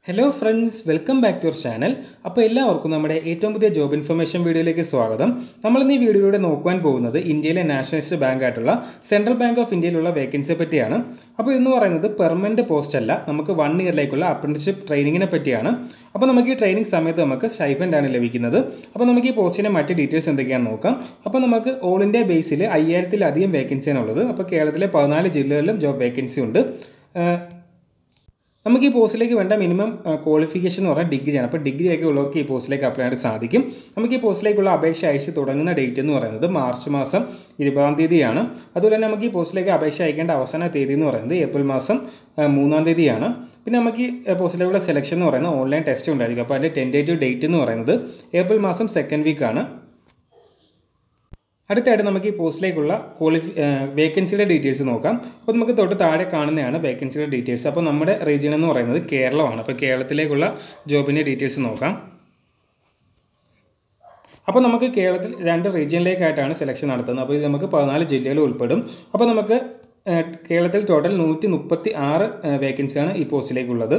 hello friends welcome back to your channel അപ്പോൾ എല്ലാവർക്കും നമ്മുടെ ഏറ്റവും പുതിയ ജോബ് ഇൻഫർമേഷൻ വീഡിയോയിലേക്ക് സ്വാഗതം നമ്മളിന്ന് ഈ വീഡിയോയിലൂടെ നോക്കുവാൻ പോകുന്നത് ഇന്ത്യയിലെ നാഷണലിസ്റ്റ് ബാങ്ക് ആയിട്ടുള്ള സെൻട്രൽ ബാങ്ക് ഓഫ് ഇന്ത്യയിലുള്ള വേക്കൻസിയെ പറ്റിയാണ് അപ്പോൾ ഇതെന്ന് പറയുന്നത് പെർമനൻറ്റ് പോസ്റ്റ് അല്ല നമുക്ക് വൺ ഇയറിലേക്കുള്ള അപ്രന്റിഷിപ്പ് ട്രെയിനിങ്ങിനെ പറ്റിയാണ് അപ്പോൾ നമുക്ക് ഈ ട്രെയിനിങ് സമയത്ത് നമുക്ക് സ്റ്റൈപ്പൻഡ് ആണ് ലഭിക്കുന്നത് അപ്പോൾ നമുക്ക് ഈ പോസ്റ്റിൻ്റെ മറ്റ് ഡീറ്റെയിൽസ് എന്തൊക്കെയാണെന്ന് നോക്കാം അപ്പോൾ നമുക്ക് ഓൾ ഇന്ത്യ ബേസിൽ അയ്യായിരത്തിലധികം വേക്കൻസിയാണ് ഉള്ളത് അപ്പോൾ കേരളത്തിലെ പതിനാല് ജില്ലകളിലും ജോബ് വേക്കൻസി ഉണ്ട് ഏഹ് നമുക്ക് ഈ പോസ്റ്റിലേക്ക് വേണ്ട മിനിമം ക്വാളിഫിക്കേഷൻ എന്ന് പറഞ്ഞാൽ ഡിഗ്രിയാണ് അപ്പോൾ ഡിഗ്രി ഒക്കെ ഉള്ളവർക്ക് ഈ പോസ്റ്റിലേക്ക് അപ്ലൈ ചെയ്യാൻ സാധിക്കും നമുക്ക് ഈ പോസ്റ്റിലേക്കുള്ള അപേക്ഷ അയച്ച് തുടങ്ങുന്ന ഡേറ്റ് എന്ന് പറയുന്നത് മാർച്ച് മാസം ഇരുപതാം തീയതിയാണ് അതുപോലെ തന്നെ നമുക്ക് ഈ പോസ്റ്റിലേക്ക് അപേക്ഷ അയക്കേണ്ട അവസാന തീയതി എന്ന് പറയുന്നത് ഏപ്രിൽ മാസം ആ, മൂന്നാം തീയതിയാണ് പിന്നെ നമുക്ക് ഈ പോസ്റ്റിലേക്കുള്ള സെലക്ഷൻ എന്ന് പറയുന്നത് ഓൺലൈൻ ടെസ്റ്റ് ഉണ്ടായിരിക്കും അപ്പോൾ അതിൻ്റെ ടെൻറ്റേറ്റീവ് ഡേറ്റ് എന്ന് പറയുന്നത് ഏപ്രിൽ മാസം സെക്കൻഡ് വീക്കാണ് അടുത്തായിട്ട് നമുക്ക് ഈ പോസ്റ്റിലേക്കുള്ള ക്വാളിഫി വേക്കൻസിയുടെ ഡീറ്റെയിൽസ് നോക്കാം അപ്പോൾ നമുക്ക് തൊട്ട് താഴെ കാണുന്നതാണ് വേക്കൻസിയുടെ ഡീറ്റെയിൽസ് അപ്പോൾ നമ്മുടെ റീജിയൻ എന്ന് പറയുന്നത് കേരളമാണ് അപ്പോൾ കേരളത്തിലേക്കുള്ള ജോബിൻ്റെ ഡീറ്റെയിൽസ് നോക്കാം അപ്പോൾ നമുക്ക് കേരളത്തിൽ രണ്ട് റീജിയനിലേക്കായിട്ടാണ് സെലക്ഷൻ നടത്തുന്നത് അപ്പോൾ ഇത് നമുക്ക് പതിനാല് ജില്ലകൾ ഉൾപ്പെടും അപ്പോൾ നമുക്ക് ഏഹ്, കേരളത്തിൽ ടോട്ടൽ നൂറ്റി മുപ്പത്തി ആറ് വേക്കൻസിയാണ് ഈ പോസ്റ്റിലേക്കുള്ളത്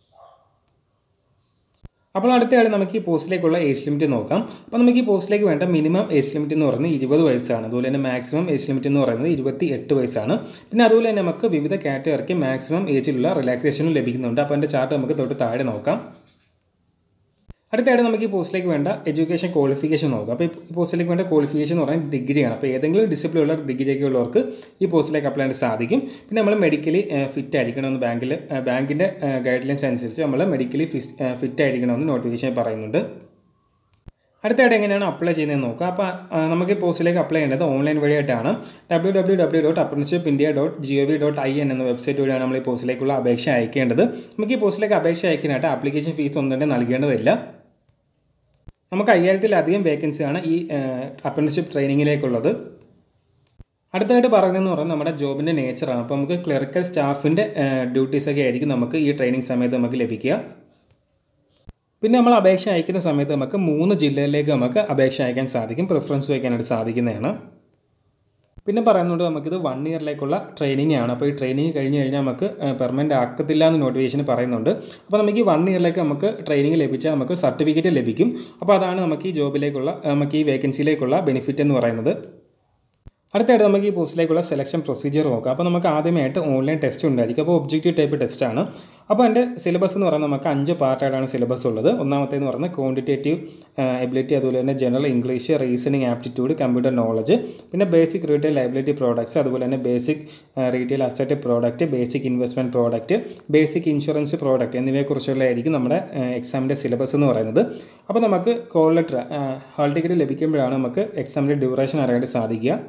അപ്പോൾ അടുത്തയാൾ നമുക്ക് ഈ പോസ്റ്റിലേക്കുള്ള ഏജ് ലിമിറ്റ് നോക്കാം അപ്പോൾ നമുക്ക് ഈ പോസ്റ്റിലേക്ക് വേണ്ട മിനിമം ഏജ് ലിമിറ്റ് എന്ന് പറയുന്നത് ഇരുപത് വയസ്സാണ് അതുപോലെ തന്നെ മാക്സിമം ഏജ് ലിമിറ്റ് എന്ന് പറയുന്നത് ഇരുപത്തി എട്ട് വയസ്സാണ് പിന്നെ അതുപോലെ തന്നെ നമുക്ക് വിവിധ കാറ്റഗറിക്ക് മാക്സിമം ഏജിലുള്ള റിലാക്സേഷനും ലഭിക്കുന്നുണ്ട് അപ്പോൾ അതിൻ്റെ ചാർട്ട് നമുക്ക് തൊട്ട് താഴെ നോക്കാം അടുത്തായിട്ട് നമുക്ക് ഈ പോസ്റ്റിലേക്ക് വേണ്ട എഡ്യൂക്കേഷൻ ക്വാളിഫിക്കേഷൻ നോക്കാം അപ്പോൾ ഈ പോസ്റ്റിലേക്ക് വേണ്ട ക്വാളിഫിക്കേഷൻ എന്ന് പറയുന്നത് ഡിഗ്രിയാണ് അപ്പോൾ ഏതെങ്കിലും ഡിസിപ്ലിൻ ഉള്ള ഡിഗ്രിയൊക്കെ ഉള്ളവർക്ക് ഈ പോസ്റ്റിലേക്ക് അപ്ലൈ ചെയ്യാൻ സാധിക്കും പിന്നെ നമ്മൾ മെഡിക്കലി ഫിറ്റ് ആയിരിക്കണമെന്ന് ബാങ്കിൽ ബാങ്കിൻ്റെ ഗൈഡ് ലൈൻസ് അനുസരിച്ച് നമ്മൾ മെഡിക്കലി ഫിറ്റ് ആയിരിക്കണമെന്ന് നോട്ടിഫിക്കേഷൻ പറയുന്നുണ്ട് അടുത്തായിട്ട് എങ്ങനെയാണ് അപ്ലൈ ചെയ്യുന്നതെന്ന് നോക്കാം അപ്പോൾ ആ, നമുക്ക് ഈ പോസ്റ്റിലേക്ക് അപ്ലൈ ചെയ്യേണ്ടത് ഓൺലൈൻ വഴിയായിട്ടാണ് W W W dot apprenticeship India dot G O V dot I N എന്ന വെബ്സൈറ്റ് വഴിയാണ് നമ്മൾ ഈ പോസ്റ്റിലേക്കുള്ള അപേക്ഷ അയക്കേണ്ടത് നമുക്ക് ഈ പോസ്റ്റിലേക്ക് അപേക്ഷ അയക്കാനായിട്ട് ആപ്ലിക്കേഷൻ ഫീസ് ഒന്നും തന്നെ നൽകേണ്ടതില്ല നമുക്ക് അയ്യായിരത്തിലധികം വേക്കൻസിയാണ് ഈ അപ്രന്റിഷിപ്പ് ട്രെയിനിങ്ങിലേക്കുള്ളത് അടുത്തായിട്ട് പറയുന്നതെന്ന് പറഞ്ഞാൽ നമ്മുടെ ജോബിൻ്റെ നേച്ചറാണ് അപ്പോൾ നമുക്ക് ക്ലറിക്കൽ സ്റ്റാഫിൻ്റെ ഡ്യൂട്ടീസൊക്കെ ആയിരിക്കും നമുക്ക് ഈ ട്രെയിനിങ് സമയത്ത് നമുക്ക് ലഭിക്കുക പിന്നെ നമ്മൾ അപേക്ഷ അയക്കുന്ന സമയത്ത് നമുക്ക് മൂന്ന് ജില്ലകളിലേക്ക് നമുക്ക് അപേക്ഷ അയക്കാൻ സാധിക്കും പ്രിഫറൻസ് വയ്ക്കാനായിട്ട് സാധിക്കുന്നതാണ് പിന്നെ പറയുന്നുണ്ട് നമുക്കിത് വൺ ഇയറിലേക്കുള്ള ട്രെയിനിങ് ആണ് അപ്പോൾ ഈ ട്രെയിനിങ് കഴിഞ്ഞ് കഴിഞ്ഞാൽ നമുക്ക് പെർമനൻ്റ് ആക്കത്തില്ല എന്ന് നോട്ടിഫിക്കേഷൻ പറയുന്നുണ്ട് അപ്പോൾ നമുക്ക് ഈ വൺ ഇയറിലേക്ക് നമുക്ക് ട്രെയിനിങ് ലഭിച്ചാൽ നമുക്ക് സർട്ടിഫിക്കറ്റ് ലഭിക്കും അപ്പോൾ അതാണ് നമുക്ക് ഈ ജോബിലേക്കുള്ള നമുക്ക് ഈ വേക്കൻസിയിലേക്കുള്ള ബെനിഫിറ്റ് എന്ന് പറയുന്നത് അടുത്തായിട്ട് നമുക്ക് ഈ പോസ്റ്റിലേക്കുള്ള സെലക്ഷൻ പ്രൊസീജിയർ നോക്കാം അപ്പോൾ നമുക്ക് ആദ്യമായിട്ട് ഓൺലൈൻ ടെസ്റ്റ് ഉണ്ടായിരിക്കും അപ്പോൾ ഒബ്ജക്റ്റീവ് ടൈപ്പ് ടെസ്റ്റാണ് അപ്പോൾ എൻ്റെ സിലബസ് എന്ന് പറയുന്നത് നമുക്ക് അഞ്ച് പാർട്ടായിട്ടാണ് സിലബസ് ഉള്ളത് ഒന്നാമത്തേന്ന് പറയുന്നത് ക്വാണ്ടിറ്റേറ്റീവ് എബിലിറ്റി അതുപോലെ തന്നെ general English reasoning aptitude computer knowledge പിന്നെ ബേസിക് റീറ്റെയിൽ ലൈബിലിറ്റി പ്രോഡക്ട്സ് അതുപോലെ തന്നെ basic retail asset product basic investment product basic insurance product എന്നിവയെക്കുറിച്ചുള്ളതായിരിക്കും നമ്മുടെ എക്സാമിൻ്റെ സിലബസ് എന്ന് പറയുന്നത് അപ്പോൾ നമുക്ക് കോൾ ലെറ്റർ ഹാൾ ടിക്കറ്റ് ലഭിക്കുമ്പോഴാണ് നമുക്ക് എക്സാമിൻ്റെ ഡ്യൂറേഷൻ അറിയാനായിട്ട് സാധിക്കുക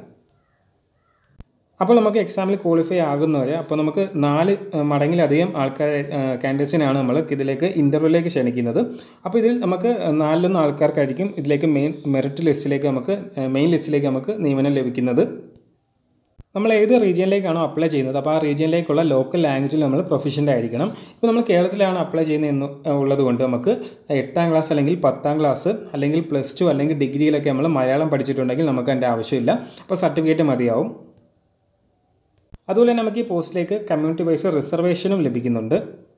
അപ്പോൾ നമുക്ക് എക്സാമിൽ ക്വാളിഫൈ ആകുന്നവരെ അപ്പോൾ നമുക്ക് നാല് ഏഹ്, മടങ്ങിലധികം ആൾക്കാർ കാൻഡിഡേറ്റ്സിനാണ് നമ്മൾ ഇതിലേക്ക് ഇൻ്റർവ്യൂവിലേക്ക് ക്ഷണിക്കുന്നത് അപ്പോൾ ഇതിൽ നമുക്ക് നാലിലൊന്ന് ആൾക്കാർക്കായിരിക്കും ഇതിലേക്ക് മെയിൻ മെറിറ്റ് ലിസ്റ്റിലേക്ക് നമുക്ക് മെയിൻ ലിസ്റ്റിലേക്ക് നമുക്ക് നിയമനം ലഭിക്കുന്നത് നമ്മൾ ഏത് റീജിയനിലേക്കാണോ അപ്ലൈ ചെയ്യുന്നത് അപ്പോൾ ആ റീജിയനിലേക്കുള്ള ലോക്കൽ ലാംഗ്വേജിൽ നമ്മൾ പ്രൊഫഷൻ്റ് ആയിരിക്കണം ഇപ്പോൾ നമ്മൾ കേരളത്തിലാണ് അപ്ലൈ ചെയ്യുന്നത് എന്ന് ഉള്ളത് കൊണ്ട് നമുക്ക് എട്ടാം ക്ലാസ് അല്ലെങ്കിൽ പത്താം ക്ലാസ് അല്ലെങ്കിൽ പ്ലസ് ടു അല്ലെങ്കിൽ ഡിഗ്രിയിലൊക്കെ നമ്മൾ മലയാളം പഠിച്ചിട്ടുണ്ടെങ്കിൽ നമുക്ക് അതിൻ്റെ ആവശ്യമില്ല അപ്പോൾ സർട്ടിഫിക്കറ്റ് മതിയാവും അതുപോലെ തന്നെ നമുക്ക് ഈ പോസ്റ്റിലേക്ക് കമ്മ്യൂണിറ്റി വൈസ് റിസർവേഷനും ലഭിക്കുന്നുണ്ട്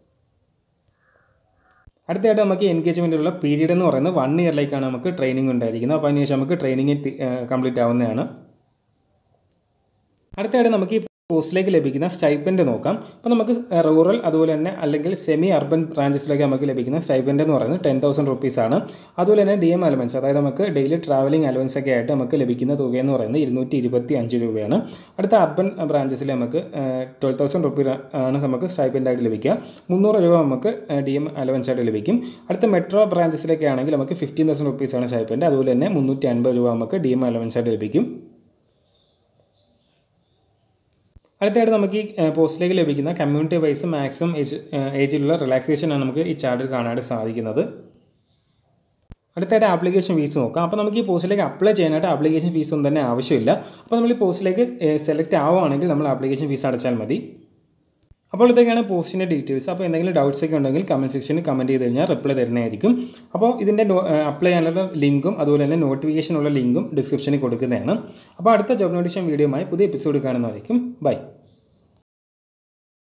അടുത്തതായിട്ട് നമുക്ക് എൻഗേജ്മെൻറ്റിലുള്ള പീരീഡ് എന്ന് പറയുന്നത് വൺ ഇയറിലേക്കാണ് നമുക്ക് ട്രെയിനിങ് ഉണ്ടായിരിക്കുന്നത് അപ്പോൾ അതിനുശേഷം നമുക്ക് ട്രെയിനിങ് കംപ്ലീറ്റ് ആവുന്നതാണ് അടുത്തതായിട്ട് നമുക്ക് ഈ പോസ്റ്റിലേക്ക് ലഭിക്കുന്ന സ്റ്റൈപ്പൻഡ് നോക്കാം അപ്പോൾ നമുക്ക് റൂറൽ അതുപോലെ തന്നെ അല്ലെങ്കിൽ സെമി അർബൻ ബ്രാഞ്ചസിലേക്ക് നമുക്ക് ലഭിക്കുന്ന സ്റ്റൈപ്പൻഡ് എന്ന് പറയുന്നത് ടെൻ തൗസൻഡ് റുപ്പീസാണ് അതുപോലെ തന്നെ ഡി എം അലവൻസ് അതായത് നമുക്ക് ഡെയിലി ട്രാവലിംഗ് അലവൻസ് ഒക്കെ ആയിട്ട് നമുക്ക് ലഭിക്കുന്ന തുക എന്ന് പറയുന്നത് ഇരുന്നൂറ്റി ഇരുപത്തി അഞ്ച് രൂപയാണ് അടുത്ത അർബൻ ബ്രാഞ്ചസിൽ നമുക്ക് ട്വൽവ് തൗസൻഡ് റുപ്പീസ് ആണ് നമുക്ക് സ്റ്റൈപ്പൻഡ് ആയിട്ട് ലഭിക്കുക മുന്നൂറ് രൂപ നമുക്ക് ഡി എം അലവൻസ് ആയിട്ട് ലഭിക്കും അടുത്ത മെട്രോ ബ്രാഞ്ചസിലൊക്കെ ആണെങ്കിൽ നമുക്ക് ഫിഫ്റ്റീൻ തൗസൻഡ് റുപ്പീസാണ് സ്റ്റൈപ്പൻഡ് അതുപോലെ തന്നെ മുന്നൂറ്റി അൻപത് രൂപ നമുക്ക് ഡി എം അലവൻസ് ആയിട്ട് ലഭിക്കും അടുത്തായിട്ട് നമുക്ക് ഈ ഏഹ്, പോസ്റ്റിലേക്ക് ലഭിക്കുന്ന കമ്മ്യൂണിറ്റി വൈസ് മാക്സിമം ഏജ് ഏഹ്, ഏജിലുള്ള റിലാക്സേഷനാണ് നമുക്ക് ഈ ചാർട്ടിൽ കാണാനായിട്ട് സാധിക്കുന്നത് അടുത്തായിട്ട് ആപ്ലിക്കേഷൻ ഫീസ് നോക്കാം അപ്പോൾ നമുക്ക് ഈ പോസ്റ്റിലേക്ക് അപ്ലൈ ചെയ്യാനായിട്ട് ആപ്ലിക്കേഷൻ ഫീസ് ഒന്നും തന്നെ ആവശ്യമില്ല അപ്പോൾ നമ്മൾ ഈ പോസ്റ്റിലേക്ക് സെലക്ട് ആവുകയാണെങ്കിൽ നമ്മൾ ആപ്ലിക്കേഷൻ ഫീസ് അടച്ചാൽ മതി അപ്പോൾ ഇതൊക്കെയാണ് പോസ്റ്റിൻ്റെ ഡീറ്റെയിൽസ് അപ്പോൾ എന്തെങ്കിലും ഡൗട്ട്സ് ഒക്കെ ഉണ്ടെങ്കിൽ കമൻറ്റ് സെക്ഷനിൽ കമൻറ്റ് ചെയ്ത് കഴിഞ്ഞാൽ റിപ്ലൈ തരുന്നതായിരിക്കും അപ്പോൾ ഇതിൻ്റെ അപ്ലൈ ചെയ്യാനുള്ള ലിങ്കും അതുപോലെ തന്നെ നോട്ടിഫിക്കേഷൻ ഉള്ള ലിങ്കും ഡിസ്ക്രിപ്ഷനിൽ കൊടുക്കുന്നതാണ് അപ്പോൾ അടുത്ത ജോബ് നോട്ടിഫിക്കേഷൻ വീഡിയോയുമായി പുതിയ എപ്പിസോഡ് കാണുന്നതായിരിക്കും ബൈ